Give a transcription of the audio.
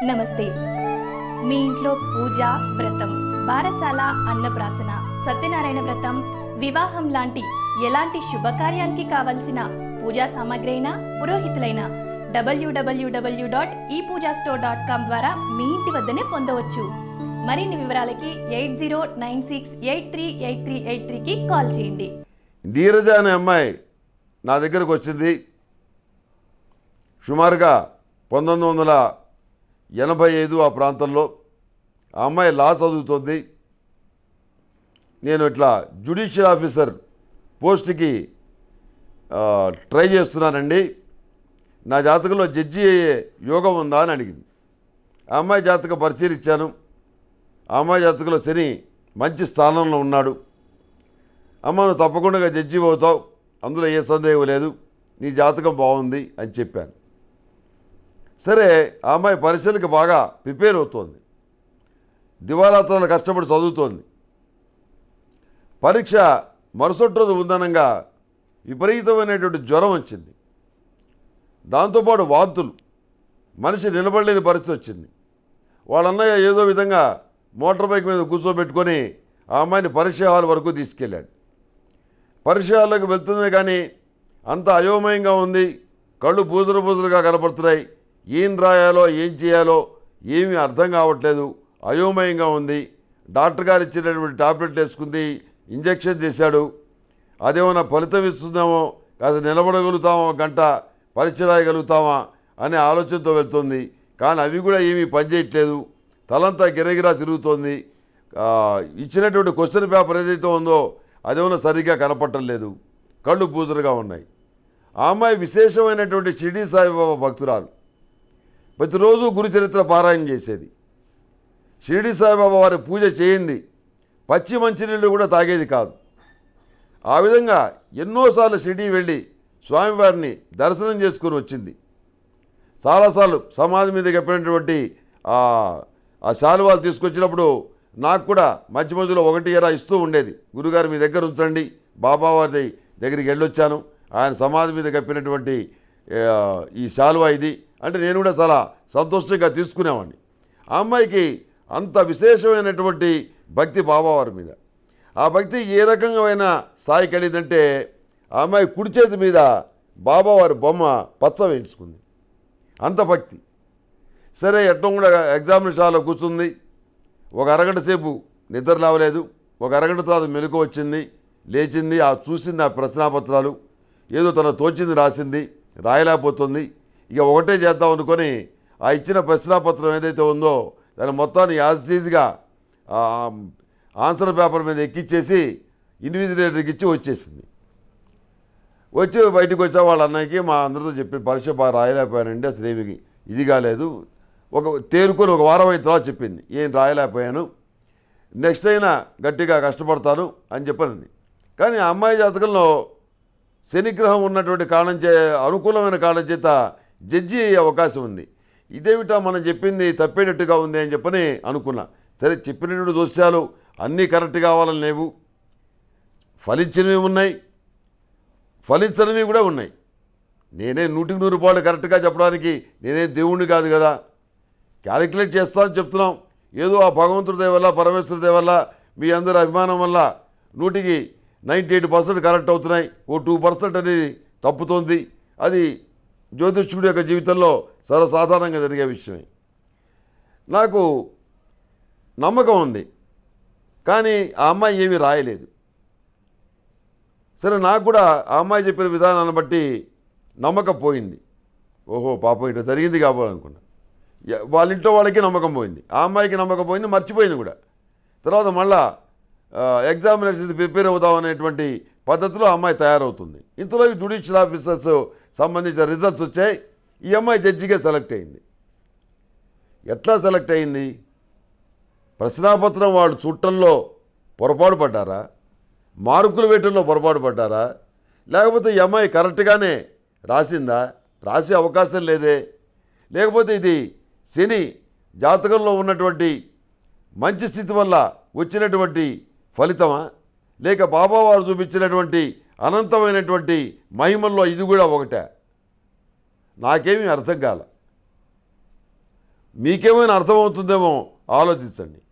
నమస్తే మీ ఇంట్లో పూజ వ్రతం బారసాల అన్నప్రాసన సత్యనారాయణ వ్రతం వివాహం లాంటి ఎలాంటి శుభకార్యానికి కావలసిన పూజా సామాగ్రి అయినా పురోహితులైన డబ్ల్యూడబ్ల్యూడబ్ల్యూ డాట్ ఈ పూజా స్టోర్ డాట్ కామ్ ద్వారా మీ ఇంటి వద్దనే పొందవచ్చు మరిన్ని వివరాలకి eight zero nine six eight three eight three eight త్రీకి కాల్ చేయండి ధీరజ అనే అమ్మాయి నా దగ్గరకు వచ్చింది సుమారుగా పంతొమ్మిది వందల ఎనభై ఐదు ఆ ప్రాంతంలో ఆ అమ్మాయి లా చదువుతుంది నేను ఇట్లా జ్యుడిషియల్ ఆఫీసర్ పోస్ట్కి ఆ, ట్రై చేస్తున్నానండి నా జాతకంలో జడ్జి అయ్యే యోగం ఉందా అని అడిగింది ఆ అమ్మాయి జాతకం పరిశీలించాను ఆ అమ్మాయి జాతకంలో శని మంచి స్థానంలో ఉన్నాడు అమ్మ నువ్వు తప్పకుండా జడ్జి అవుతావు అందులో ఏ సందేహం లేదు నీ జాతకం బాగుంది అని చెప్పాను సరే ఆ అమ్మాయి పరీక్షలకు బాగా ప్రిపేర్ అవుతోంది దివారాత్రాలు కష్టపడి చదువుతోంది పరీక్ష మరుసటి రోజు ఉందనంగా విపరీతమైనటువంటి జ్వరం వచ్చింది దాంతోపాటు వాంతులు మనిషి నిలబడలేని పరిస్థితి వచ్చింది వాళ్ళ అన్నయ్య ఏదో విధంగా మోటార్ బైక్ మీద కూర్చోబెట్టుకొని ఆ అమ్మాయిని పరీక్ష హాల్ వరకు తీసుకెళ్ళాడు పరీక్ష హాల్లోకి వెళ్తుంది కానీ అంత అయోమయంగా ఉంది కళ్ళు బూజులు బూజులుగా కనపడుతున్నాయి ఏం రాయాలో ఏం చేయాలో ఏమీ అర్థం కావట్లేదు అయోమయంగా ఉంది డాక్టర్ గారు ఇచ్చినటువంటి టాబ్లెట్లు వేసుకుంది ఇంజెక్షన్ చేశాడు అదేమన్నా ఫలితం ఇస్తుందేమో కాస్త నిలబడగలుగుతామో గంట పరీక్ష రాయగలుగుతామా అనే ఆలోచనతో వెళ్తుంది కానీ అవి కూడా ఏమీ పనిచేయట్లేదు తలంతా గిరగిరా తిరుగుతోంది ఆ, ఇచ్చినటువంటి క్వశ్చన్ పేపర్ ఏదైతే ఉందో అదేమన్నా సరిగ్గా కనపడటం లేదు కళ్ళు బూజులుగా ఉన్నాయి ఆ అమ్మాయి విశేషమైనటువంటి షిరిడి సాయిబాబా భక్తురాలు ప్రతిరోజు గురు చరిత్ర పారాయణ చేసేది షిరిడి సాయిబాబా వారి పూజ చేయింది పచ్చి మంచినీళ్ళు కూడా తాగేది కాదు ఆ విధంగా ఎన్నోసార్లు షిరిడి వెళ్ళి స్వామివారిని దర్శనం చేసుకుని వచ్చింది చాలాసార్లు సమాధి మీద చెప్పినటువంటి ఆ ఆ శాలువాలు తీసుకొచ్చినప్పుడు నాకు కూడా మధ్య మధ్యలో ఒకటి ఎరా ఇస్తూ ఉండేది గురుగారు మీ దగ్గర ఉంచండి బాబావారి దగ్గరికి వెళ్ళొచ్చాను ఆయన సమాధి మీద కప్పినటువంటి ఆ, ఈ శాలువా ఇది అంటే నేను కూడా చాలా సంతోషంగా తీసుకునేవాడిని ఆ అమ్మాయికి అంత విశేషమైనటువంటి భక్తి బాబావారి మీద ఆ భక్తి ఏ రకంగా స్థాయికి వెళ్ళిందంటే ఆ అమ్మాయి కుడి చేతి మీద బాబావారి బొమ్మ పచ్చ వేయించుకుంది అంత భక్తి సరే ఎట్టం కూడా ఎగ్జామినేషన్ హాల్లో కూర్చుంది ఒక అరగంట సేపు నిద్ర లేవలేదు ఒక అరగంట తర్వాత మెలకు వచ్చింది లేచింది ఆ చూసింది ఆ ప్రశ్నాపత్రాలు ఏదో తన తోచింది రాసింది రాయలేకపోతుంది ఇక ఒకటే చేద్దాం అనుకొని ఆ ఇచ్చిన ప్రశ్నాపత్రం ఏదైతే ఉందో దాని మొత్తాన్ని యాజీజ్గా ఆన్సర్ పేపర్ మీద ఎక్కిచ్చేసి ఇన్విజిలేటర్కి ఇచ్చి వచ్చేసింది వచ్చి బయటకు వచ్చా వాళ్ళ అన్నయ్యకి మా అందరితో చెప్పి పరీక్ష బాగా రాయలేకపోయానండి అసలు ఏమి ఇది కాలేదు ఒక తేరుకొని ఒక వారం అయిన తర్వాత చెప్పింది ఏం రాయలేకపోయాను నెక్స్ట్ అయినా గట్టిగా కష్టపడతాను అని చెప్పనింది కానీ ఆ అమ్మాయి జాతకంలో శనిగ్రహం ఉన్నటువంటి కారణం చే అనుకూలమైన కారణం చేత జడ్జి అయ్యే అవకాశం ఉంది ఇదేమిటా మనం చెప్పింది తప్పేటట్టుగా ఉంది అని చెప్పని అనుకున్నా సరే చెప్పినటువంటి దోషాలు అన్నీ కరెక్ట్ కావాలని లేవు ఫలించినవి ఉన్నాయి ఫలించనివి కూడా ఉన్నాయి నేనే నూటికి నూరు రూపాయలు కరెక్ట్గా చెప్పడానికి నేనే దేవుణ్ణి కాదు కదా క్యాలిక్యులేట్ చేస్తామని చెప్తున్నాం ఏదో ఆ భగవంతుడి దయ వల్ల పరమేశ్వరుడి దయ వల్ల మీ అందరి అభిమానం వల్ల నూటికి నైంటీ ఎయిట్ పర్సెంట్ కరెక్ట్ అవుతున్నాయి ఓ టూ పర్సెంట్ అనేది తప్పుతోంది అది జ్యోతిష్కుడి యొక్క జీవితంలో సర్వసాధారణంగా జరిగే విషయమే నాకు నమ్మకం ఉంది కానీ ఆ అమ్మాయి ఏమీ రాయలేదు సరే నాకు కూడా ఆ అమ్మాయి చెప్పిన విధానాన్ని బట్టి నమ్మకం పోయింది ఓహో పాపం ఇట్లా జరిగింది కావాలనుకున్నా యా- వాళ్ళ ఇంట్లో వాళ్ళకి నమ్మకం పోయింది ఆ అమ్మాయికి నమ్మకం పోయింది మర్చిపోయింది కూడా తర్వాత మళ్ళా ఆ, ఎగ్జామినేషన్ ప్రిపేర్ అవుదాం అనేటువంటి పద్ధతిలో ఆ అమ్మాయి తయారవుతుంది ఇంతలో ఈ జ్యుడిషియల్ ఆఫీసర్స్ సంబంధించిన రిజల్ట్స్ వచ్చాయి ఈ అమ్మాయి జడ్జిగా సెలెక్ట్ అయింది ఎట్లా సెలెక్ట్ అయింది ప్రశ్నాపత్రం వాళ్ళు చుట్టంలో పొరపాటు పడ్డారా మార్కులు వేయటంలో పొరపాటు పడ్డారా లేకపోతే ఈ అమ్మాయి కరెక్ట్గానే రాసిందా రాసే అవకాశం లేదే లేకపోతే ఇది శని జాతకంలో ఉన్నటువంటి మంచి స్థితి వల్ల వచ్చినటువంటి ఫలితమా లేక బాబావారు చూపించినటువంటి అనంతమైనటువంటి మహిమల్లో ఇది కూడా ఒకటే నాకేమీ అర్థం కాల మీకేమైనా అర్థమవుతుందేమో ఆలోచించండి